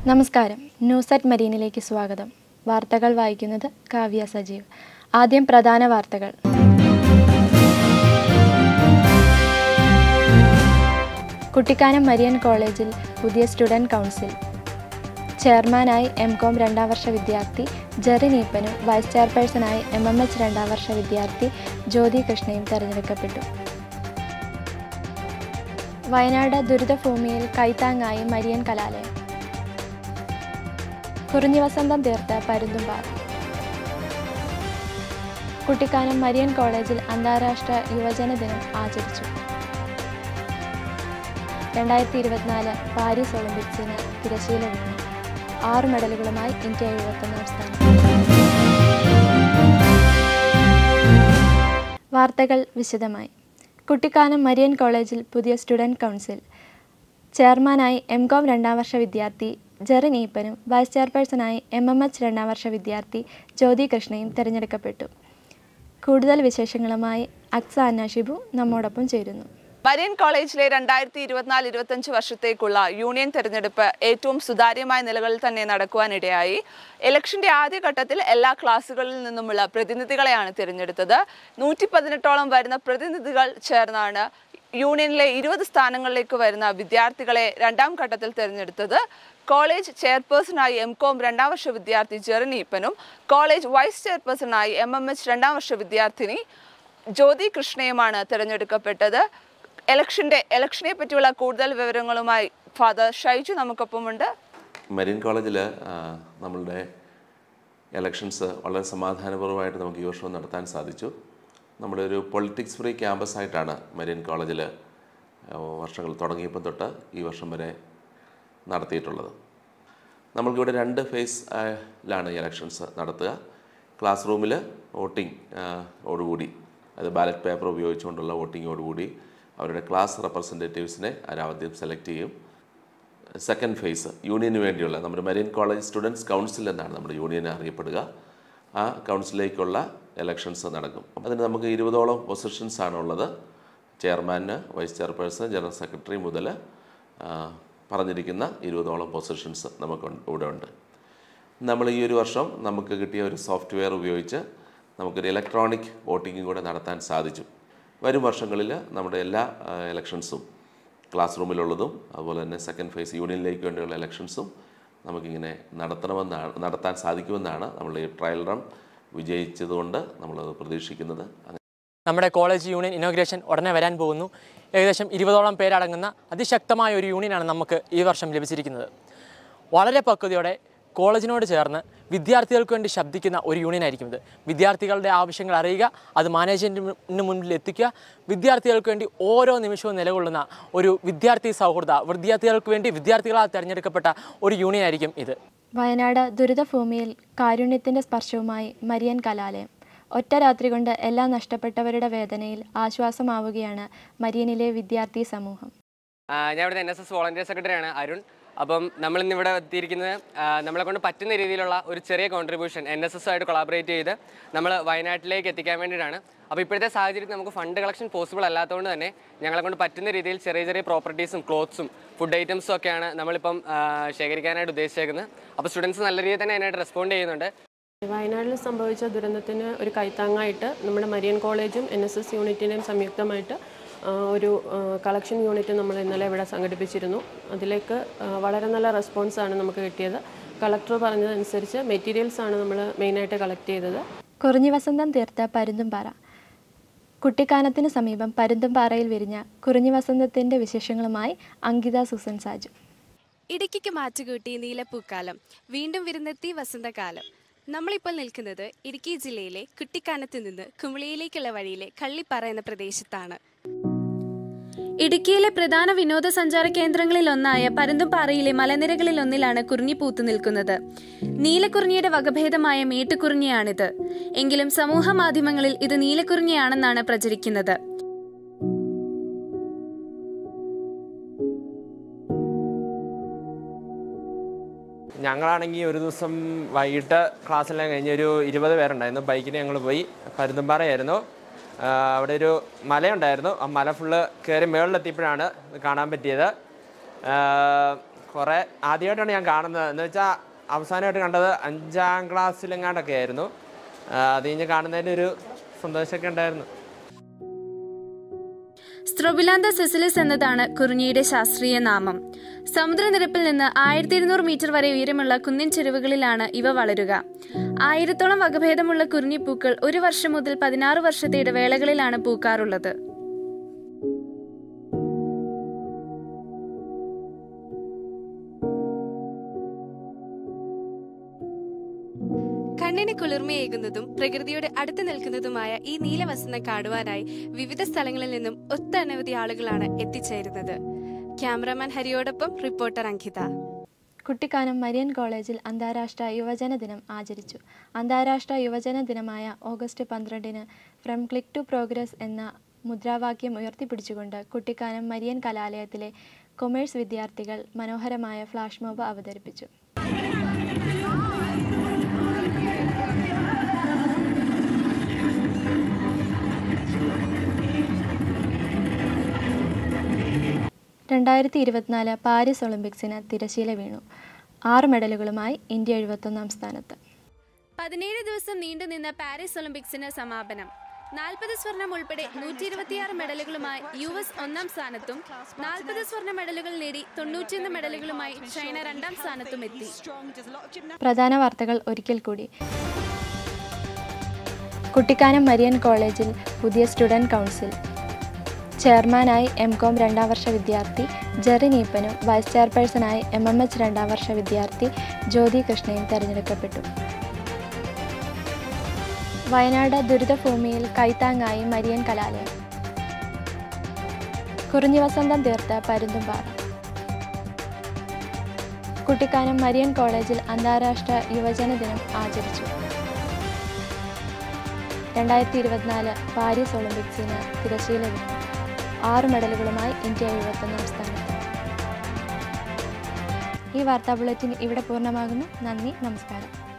നമസ്കാരം news at മരീനിലേക്ക് സ്വാഗതം വാർത്തകൾ വായിക്കുന്നത് കാവ്യ സജീവ് ആദ്യം പ്രധാന വാർത്തകൾ കുട്ടിക്കാനം മരിയൻ കോളേജിൽ പുതിയ സ്റ്റുഡൻറ് കൗൺസിൽ ചെയർമാനായി എം കോം രണ്ടാം വർഷ വിദ്യാർത്ഥി ജെറി നീപ്പനും വൈസ് ചെയർപേഴ്സണായി എം എം എച്ച് രണ്ടാം വർഷ വിദ്യാർത്ഥി ജ്യോതി കൃഷ്ണയും തെരഞ്ഞെടുക്കപ്പെട്ടു വയനാട് ദുരിതഭൂമിയിൽ കൈത്താങ്ങായി മരിയൻ കലാലയം കുറിഞ്ഞി വസന്തം തീർത്ത പരുന്തുംപാറ കുട്ടിക്കാനം മരിയൻ കോളേജിൽ അന്താരാഷ്ട്ര യുവജന ദിനം ആചരിച്ചു രണ്ടായിരത്തി ഇരുപത്തിനാല് പാരീസ് ഒളിമ്പിക്സിന് തിരശീല വീണു ആറ് മെഡലുകളുമായി ഇന്ത്യ എഴുപത്തൊന്നാം സ്ഥാനം വാർത്തകൾ വിശദമായി കുട്ടിക്കാനം മരിയൻ കോളേജിൽ പുതിയ സ്റ്റുഡൻറ് കൗൺസിൽ ചെയർമാനായി എം കോം രണ്ടാം വർഷ വിദ്യാർത്ഥി ജെറിൻ ഈപ്പനും വൈസ് ചെയർപേഴ്സണായി എം എം എച്ച് രണ്ടാം വർഷ വിദ്യാർത്ഥി ജ്യോതി കൃഷ്ണയും തിരഞ്ഞെടുക്കപ്പെട്ടു കൂടുതൽ വിശേഷങ്ങളുമായി അക്സ അന്നാഷിബു നമ്മോടൊപ്പം ചേരുന്നു മരിയൻ കോളേജിലെ രണ്ടായിരത്തി ഇരുപത്തിനാല് ഇരുപത്തഞ്ച് വർഷത്തേക്കുള്ള യൂണിയൻ തെരഞ്ഞെടുപ്പ് ഏറ്റവും സുതാര്യമായ നിലകളിൽ തന്നെ നടക്കുവാനിടയായി ഇലക്ഷന്റെ ആദ്യഘട്ടത്തിൽ എല്ലാ ക്ലാസുകളിൽ നിന്നുമുള്ള പ്രതിനിധികളെയാണ് തിരഞ്ഞെടുത്തത് നൂറ്റി പതിനെട്ടോളം വരുന്ന പ്രതിനിധികൾ ചേർന്നാണ് യൂണിയനിലെ ഇരുപത് സ്ഥാനങ്ങളിലേക്ക് വരുന്ന വിദ്യാർത്ഥികളെ രണ്ടാം ഘട്ടത്തിൽ തിരഞ്ഞെടുത്തത് കോളേജ് ചെയർപേഴ്സണായി എം കോം രണ്ടാം വർഷ വിദ്യാർത്ഥി ജെറിൻ ഈപ്പനും കോളേജ് വൈസ് ചെയർപേഴ്സണായി എം എം എച്ച് രണ്ടാം വർഷ വിദ്യാർത്ഥിനി ജ്യോതി കൃഷ്ണയുമാണ് തിരഞ്ഞെടുക്കപ്പെട്ടത് ഇലക്ഷന്റെ ഇലക്ഷനെ പറ്റിയുള്ള കൂടുതൽ വിവരങ്ങളുമായി ഫാദർ ഷൈജു നമുക്കൊപ്പമുണ്ട് മരീൻ കോളേജിൽ നമ്മളുടെ എലക്ഷൻസ് വളരെ സമാധാനപൂർവ്വമായിട്ട് നമുക്ക് ഈ വർഷം നടത്താൻ സാധിച്ചു നമ്മുടെ ഒരു പൊളിറ്റിക്സ് ഫ്രീ ക്യാമ്പസ് ആയിട്ടാണ് മരീൻ കോളേജിൽ വർഷങ്ങൾ തുടങ്ങിയപ്പോൾ തൊട്ട് ഈ വർഷം വരെ നടത്തിയിട്ടുള്ളത് നമ്മൾക്കിവിടെ രണ്ട് ഫേസ് ലാണ് ഇലക്ഷൻസ് നടത്തുക ക്ലാസ് റൂമിൽ വോട്ടിംഗ് ഓടുകൂടി അത് ബാലറ്റ് പേപ്പർ ഉപയോഗിച്ചുകൊണ്ടുള്ള വോട്ടിങ്ങോടുകൂടി അവരുടെ ക്ലാസ് റെപ്രസെൻറ്റേറ്റീവ്സിനെ ആരാദ്യം സെലക്ട് ചെയ്യും സെക്കൻഡ് ഫേസ് യൂണിയന് വേണ്ടിയുള്ള നമ്മുടെ മരീൻ കോളേജ് സ്റ്റുഡൻസ് കൗൺസിൽ എന്നാണ് നമ്മുടെ യൂണിയൻ അറിയപ്പെടുക ആ കൗൺസിലേക്കുള്ള എലക്ഷൻസ് നടക്കും അതിന് നമുക്ക് ഇരുപതോളം പൊസിഷൻസ് ആണുള്ളത് ചെയർമാന് വൈസ് ചെയർപേഴ്സൺ ജനറൽ സെക്രട്ടറി മുതൽ ആ, പറഞ്ഞിരിക്കുന്ന ഇരുപതോളം പൊസിഷൻസ് നമുക്ക് ഇവിടെ ഉണ്ട് നമ്മൾ ഈ ഒരു വർഷം നമുക്ക് കിട്ടിയ ഒരു സോഫ്റ്റ്വെയർ ഉപയോഗിച്ച് നമുക്കൊരു ഇലക്ട്രോണിക് വോട്ടിങ്ങും കൂടെ നടത്താൻ സാധിച്ചു വരും വർഷങ്ങളിൽ നമ്മുടെ എല്ലാ ഇലക്ഷൻസും ക്ലാസ് റൂമിലുള്ളതും അതുപോലെ തന്നെ സെക്കൻഡ് ഫേസ് യൂണിയനിലേക്ക് വേണ്ടിയുള്ള ഇലക്ഷൻസും നമുക്കിങ്ങനെ നടത്തണമെന്നാണ് നടത്താൻ സാധിക്കുമെന്നാണ് നമ്മൾ ഈ ട്രയൽ റൺ വിജയിച്ചതുകൊണ്ട് നമ്മളത് പ്രതീക്ഷിക്കുന്നത് നമ്മുടെ കോളേജ് യൂണിയൻ ഇനോഗ്രേഷൻ ഉടനെ വരാൻ പോകുന്നു ഏകദേശം ഇരുപതോളം പേരടങ്ങുന്ന അതിശക്തമായ ഒരു യൂണിയനാണ് നമുക്ക് ഈ വർഷം ലഭിച്ചിരിക്കുന്നത് വളരെ പക്വതയോടെ കോളേജിനോട് ചേർന്ന് വിദ്യാർത്ഥികൾക്ക് വേണ്ടി ശബ്ദിക്കുന്ന ഒരു യൂണിയൻ ആയിരിക്കും ഇത് വിദ്യാർത്ഥികളുടെ ആവശ്യങ്ങൾ അറിയുക അത് മാനേജ്മെൻറ്റിന് മുന്നിൽ എത്തിക്കുക വിദ്യാർത്ഥികൾക്ക് വേണ്ടി ഓരോ നിമിഷവും നിലകൊള്ളുന്ന ഒരു വിദ്യാർത്ഥി സൗഹൃദ വിദ്യാർത്ഥികൾക്ക് വേണ്ടി വിദ്യാർത്ഥികളാൽ തിരഞ്ഞെടുക്കപ്പെട്ട ഒരു യൂണിയൻ ആയിരിക്കും ഇത് വയനാട് ദുരിതഭൂമിയിൽ കാരുണ്യത്തിന്റെ സ്പർശവുമായി മരിയൻ കലാലയം ഒറ്റ രാത്രി കൊണ്ട് എല്ലാം നഷ്ടപ്പെട്ടവരുടെ വേദനയിൽ ആശ്വാസമാവുകയാണ് മരിയനിലെ വിദ്യാർത്ഥി സമൂഹം ആ, ഞാൻ ഇവിടുത്തെ എൻ എസ് എസ് വോളണ്ടിയർ സെക്രട്ടറിയാണ് അരുൺ അപ്പം നമ്മൾ ഇന്ന് ഇവിടെ എത്തിയിരിക്കുന്നത് ആ, നമ്മളെ കൊണ്ട് പറ്റുന്ന രീതിയിലുള്ള ഒരു ചെറിയ കോൺട്രിബ്യൂഷൻ എൻ എസ് എസ് ആയിട്ട് കൊളാബറേറ്റ് ചെയ്ത് നമ്മൾ വയനാട്ടിലേക്ക് എത്തിക്കാൻ വേണ്ടിയിട്ടാണ് അപ്പോൾ ഇപ്പോഴത്തെ സാഹചര്യത്തിൽ നമുക്ക് ഫണ്ട് കളക്ഷൻ പോസിബിൾ അല്ലാത്തതുകൊണ്ട് തന്നെ ഞങ്ങളെ കൊണ്ട് പറ്റുന്ന രീതിയിൽ ചെറിയ ചെറിയ പ്രോപ്പർട്ടീസും ക്ലോത്ത്സും ഫുഡ് ഐറ്റംസും ഒക്കെയാണ് നമ്മളിപ്പം ആ, ശേഖരിക്കാനായിട്ട് ഉദ്ദേശിച്ചേക്കുന്നത് അപ്പോൾ സ്റ്റുഡൻസ് നല്ല രീതിയിൽ തന്നെ അതിനായിട്ട് റെസ്പോണ്ട് ചെയ്യുന്നുണ്ട് വയനാട്ടിൽ സംഭവിച്ച ദുരന്തത്തിന് ഒരു കൈത്താങ്ങായിട്ട് നമ്മുടെ മരിയൻ കോളേജും എൻ എസ് എസ് യൂണിറ്റിൻ്റെയും സംയുക്തമായിട്ട് ആ, ഒരു ആ, കളക്ഷൻ യൂണിറ്റ് നമ്മൾ ഇന്നലെ ഇവിടെ സംഘടിപ്പിച്ചിരുന്നു അതിലേക്ക് ആ, വളരെ നല്ല റെസ്പോൺസാണ് നമുക്ക് കിട്ടിയത് കളക്ടർ പറഞ്ഞതനുസരിച്ച് മെറ്റീരിയൽസ് ആണ് നമ്മൾ മെയിനായിട്ട് കളക്ട് ചെയ്തത് കുറിഞ്ഞി വസന്തം തീർത്ത പരുന്തുംപാറ കുട്ടിക്കാനത്തിന് സമീപം പരുന്തുംപാറയിൽ വിരിഞ്ഞ കുറിഞ്ഞി വസന്തത്തിന്റെ വിശേഷങ്ങളുമായി അങ്കിത സുസൻ സാജു ഇടുക്കിക്ക് മാറ്റുകൂട്ടി നീലപ്പൂക്കാലം വീണ്ടും വിരുന്നെത്തി വസന്തകാലം നമ്മളിപ്പോൾ നിൽക്കുന്നത് ഇടുക്കി ജില്ലയിലെ കുട്ടിക്കാനത്ത് നിന്ന് കുമിളിയിലേക്കുള്ള വഴിയിലെ കള്ളിപ്പാറ എന്ന പ്രദേശത്താണ് ഇടുക്കിയിലെ പ്രധാന വിനോദസഞ്ചാര കേന്ദ്രങ്ങളിൽ ഒന്നായ പരുന്തുംപാറയിലെ മലനിരകളിൽ ഒന്നിലാണ് കുറിഞ്ഞി പൂത്തു നിൽക്കുന്നത് നീലക്കുറിഞ്ഞിയുടെ വകഭേദമായ മേട്ടുകുറിഞ്ഞിയാണിത് എങ്കിലും സമൂഹ മാധ്യമങ്ങളിൽ ഇത് നീലക്കുറിഞ്ഞിയാണെന്നാണ് പ്രചരിക്കുന്നത് ഞങ്ങളാണെങ്കിൽ ഒരു ദിവസം വൈകിട്ട് ക്ലാസ്സെല്ലാം കഴിഞ്ഞ് ഒരു ഇരുപത് പേരുണ്ടായിരുന്നു ബൈക്കിന് ഞങ്ങൾ പോയി പരുന്തുംപാറയായിരുന്നു ആ, അവിടെ ഒരു മലയുണ്ടായിരുന്നു ആ മല ഫുള്ള് കയറി മുകളിലെത്തിയപ്പോഴാണ് ഇത് കാണാൻ പറ്റിയത് ആ, കുറേ ആദ്യമായിട്ടാണ് ഞാൻ കാണുന്നത് എന്ന് വെച്ചാൽ അവസാനമായിട്ട് കണ്ടത് അഞ്ചാം ക്ലാസ്സിലെങ്ങാണ്ടൊക്കെ ആയിരുന്നു ആ, അത് കഴിഞ്ഞ് കാണുന്നതിൻ്റെ ഒരു സന്തോഷമൊക്കെ ഉണ്ടായിരുന്നു സ്ട്രോബിലാന്ത സെസിലിസ് എന്നതാണ് കുറിഞ്ഞിയുടെ ശാസ്ത്രീയ നാമം സമുദ്രനിരപ്പിൽ നിന്ന് ആയിരത്തി ഇരുന്നൂറ് മീറ്റർ വരെ ഉയരമുള്ള കുന്നിൻ ചെരുവുകളിലാണ് ഇവ വളരുക ആയിരത്തോളം വകഭേദമുള്ള കുറിഞ്ഞിപ്പൂക്കൾ ഒരു വർഷം മുതൽ പതിനാറ് വർഷത്തെ ഇടവേളകളിലാണ് പൂക്കാറുള്ളത് കണ്ണിന് കുളിർമയേകുന്നതും പ്രകൃതിയോട് അടുത്ത് നിൽക്കുന്നതുമായ ഈ നീലവസന്തം കാണുവാനായി വിവിധ സ്ഥലങ്ങളിൽ നിന്നും ഒട്ടനവധി ആളുകളാണ് എത്തിച്ചേരുന്നത് ക്യാമറാമാൻ ഹരിയോടൊപ്പം റിപ്പോർട്ടർ അങ്കിത കുട്ടിക്കാനം മരിയൻ കോളേജിൽ അന്താരാഷ്ട്ര യുവജന ദിനം ആചരിച്ചു അന്താരാഷ്ട്ര യുവജന ദിനമായ ഓഗസ്റ്റ് പന്ത്രണ്ടിന് ഫ്രം ക്ലിക്ക് ടു പ്രോഗ്രസ് എന്ന മുദ്രാവാക്യം ഉയർത്തിപ്പിടിച്ചുകൊണ്ട് കുട്ടിക്കാനം മരിയൻ കലാലയത്തിലെ കൊമേഴ്സ് വിദ്യാർത്ഥികൾ മനോഹരമായ ഫ്ലാഷ് മോബ് അവതരിപ്പിച്ചു രണ്ടായിരത്തി ഇരുപത്തിനാല് പാരീസ് ഒളിമ്പിക്സിന് തിരശീല വീണു ആറ് മെഡലുകളുമായി ഇന്ത്യ എഴുപത്തൊന്നാം സ്ഥാനത്ത് പതിനേഴ് ദിവസം നീണ്ടുനിന്ന പാരീസ് ഒളിമ്പിക്സിന് സമാപനം നാൽപ്പത് സ്വർണം ഉൾപ്പെടെ നൂറ്റി ഇരുപത്തിയാറ് മെഡലുകളുമായി യു എസ് ഒന്നാം സ്ഥാനത്തും നാൽപ്പത് സ്വർണ്ണ മെഡലുകൾ നേടി തൊണ്ണൂറ്റിയൊന്ന് മെഡലുകളുമായി ചൈന രണ്ടാം സ്ഥാനത്തും എത്തി പ്രധാന വാർത്തകൾ ഒരിക്കൽ കൂടി കുട്ടിക്കാനം മരിയൻ കോളേജിൽ പുതിയ സ്റ്റുഡൻറ് കൗൺസിൽ ചെയർമാനായി എം കോം രണ്ടാം വർഷ വിദ്യാർത്ഥി ജെറി നീപ്പനും വൈസ് ചെയർപേഴ്സണായി എം എം എച്ച് രണ്ടാം വർഷ വിദ്യാർത്ഥി ജ്യോതി കൃഷ്ണയും തെരഞ്ഞെടുക്കപ്പെട്ടു വയനാട് ദുരിതഭൂമിയിൽ കൈത്താങ്ങായി മരിയൻ കലാലയം കുറിഞ്ഞി വസന്തം തീർത്ത പരുന്തുംപാറ കുട്ടിക്കാനം മരിയൻ കോളേജിൽ അന്താരാഷ്ട്ര യുവജന ദിനം ആചരിച്ചു രണ്ടായിരത്തി ഇരുപത്തിനാല് പാരീസ് ഒളിമ്പിക്സിന് തിരശീല വീണു ആറ് മെഡലുകളുമായി ഇന്ത്യ എഴുപത്തൊന്നാം സ്ഥാനത്ത് ഈ വാർത്താ ബുള്ളറ്റിൻ ഇവിടെ പൂർണ്ണമാകുന്നു നന്ദി നമസ്കാരം